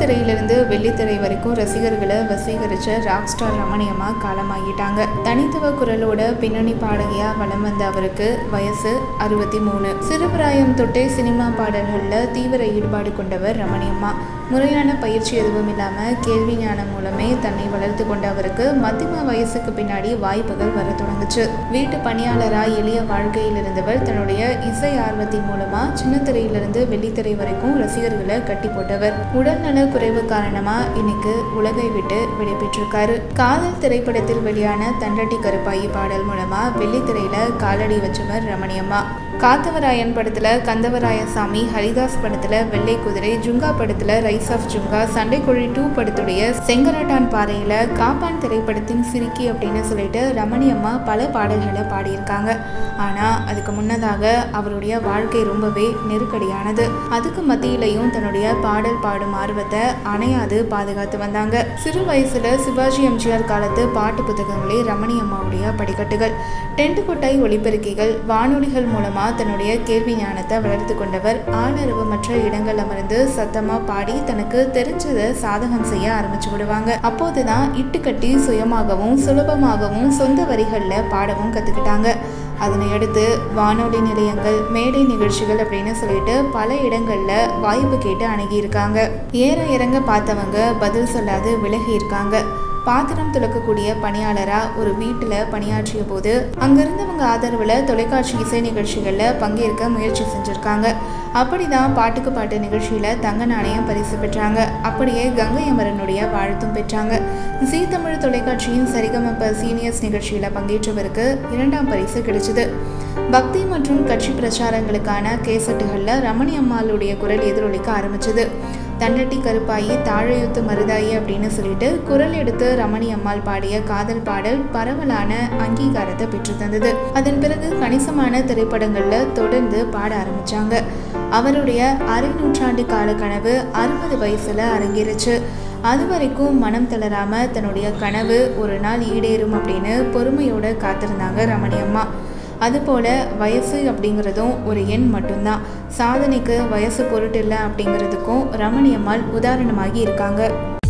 திரையிலிருந்து வெள்ளித்திரை வரைக்கும் ரசிகர்களை வசீகரிச்ச rock star ரமணியம்மா காலமாகிட்டாங்க தனித்துவ குரலோட பின்னணி பாடகியா வலம் வந்த அவருக்கு வயசு அறுபத்தி மூணு சிறுபிராயம் தொட்டே சினிமா பாடல்கள்ல தீவிர ஈடுபாடு கொண்டவர் ரமணியம்மா முறையான பயிற்சி எதுவும் இல்லாம கேள்வி ஞானம் மூலமே தன்னை வளர்த்து கொண்ட அவருக்கு மத்தியம வயசுக்கு பின்னாடி வாய்ப்புகள் வர தொடங்குச்சு வீட்டு பணியாளரா எளிய வாழ்க்கையில் இருந்தவர் தன்னுடைய இசை ஆர்வத்தின் மூலமா சின்ன திரையிலிருந்து வெள்ளித்திரை வரைக்கும் ரசிகர்களை கட்டி போட்டவர் உடல்நல குறைவு காரணமா இன்னைக்கு உலகை விட்டு விடைபெற்றிருக்காரு காதல் திரைப்படத்தில் வெளியான தண்டட்டி கருப்பாயி பாடல் மூலமா வெள்ளித்திரையில காலடி வச்சவர் ரமணியம்மா காத்தவராயன் படத்துல கந்தவராயசாமி ஹரிதாஸ் படத்துல வெள்ளை குதிரை ஜுங்கா படத்துல ரைஸ் ஆஃப் ஜுங்கா சண்டைக்குழி டூ படத்துடைய செங்கரட்டான் பாறையில காப்பான் திரைப்படத்தின் சிரிக்கி அப்படின்னு சொல்லிட்டு ரமணியம்மா பல பாடல்களை பாடியிருக்காங்க ஆனா அதுக்கு முன்னதாக அவருடைய வாழ்க்கை ரொம்பவே நெருக்கடியானது அதுக்கு மத்தியிலையும் தன்னுடைய பாடல் பாடும் ஆர்வத்தை அணையாது பாதுகாத்து வந்தாங்க சிறு வயசுல சிவாஜி எம்ஜிஆர் காலத்து பாட்டு புத்தகங்களே ரமணியம்மாவுடைய படிக்கட்டுகள் டென்ட் கொட்டாய் ஒளிபெருக்கிகள் வானொலிகள் மூலமா தன்னுடைய கேள்வி ஞானத்தை வளர்த்து கொண்டவர் ஆளரவமற்ற இடங்கள் அமர்ந்து சத்தமா பாடி தனக்கு தெரிஞ்சதை சாதகம் செய்ய ஆரம்பிச்சு விடுவாங்க அப்போதுதான் இட்டுக்கட்டி சுயமாகவும் சுலபமாகவும் சொந்த வரிகள்ல பாடவும் கத்துக்கிட்டாங்க அதனை அடுத்து வானொலி நிலையங்கள் மேடை நிகழ்ச்சிகள் அப்படின்னு சொல்லிட்டு பல இடங்கள்ல வாய்ப்பு கேட்டு அணுகியிருக்காங்க ஏற இறங்க பார்த்தவங்க பதில் சொல்லாது விலகி இருக்காங்க பாத்திரம் துளக்கக்கூடிய பணியாளரா ஒரு வீட்டில் பணியாற்றிய போது அங்கிருந்தவங்க ஆதரவில் தொலைக்காட்சி இசை நிகழ்ச்சிகளில் பங்கேற்க முயற்சி செஞ்சுருக்காங்க அப்படிதான் பாட்டுக்கு பாட்டு நிகழ்ச்சியில் தங்க நாணயம் பரிசு பெற்றாங்க அப்படியே கங்கை அமரனுடைய வாழ்த்தும் பெற்றாங்க ஜீ தமிழ் தொலைக்காட்சியின் சரிகமப்ப சீனியர்ஸ் நிகழ்ச்சியில் பங்கேற்றவருக்கு இரண்டாம் பரிசு கிடைச்சது பக்தி மற்றும் கட்சி பிரச்சாரங்களுக்கான கேசட்டுகளில் ரமணி அம்மாளுடைய குரல் எதிரொலிக்க ஆரம்பிச்சது தண்டட்டி கருப்பாயி தாழையுத்து மருதாயி அப்படின்னு சொல்லிட்டு குரல் எடுத்து ரமணி அம்மாள் பாடிய காதல் பாடல் பரவலான அங்கீகாரத்தை பெற்று தந்தது அதன் பிறகு கணிசமான திரைப்படங்கள்ல தொடர்ந்து பாட ஆரம்பிச்சாங்க அவருடைய அரை நூற்றாண்டு கால கனவு அறுபது வயசுல அரங்கேறுச்சு அது வரைக்கும் மனம் தளராம தன்னுடைய கனவு ஒரு நாள் ஈடேறும் அப்படின்னு பொறுமையோட காத்திருந்தாங்க ரமணி அம்மா அதுபோல் வயசு அப்படிங்கிறதும் ஒரு எண் மட்டும்தான் சாதனைக்கு வயசு பொருட்டில்லை அப்படிங்கிறதுக்கும் ரமணி அம்மாள் உதாரணமாகி இருக்காங்க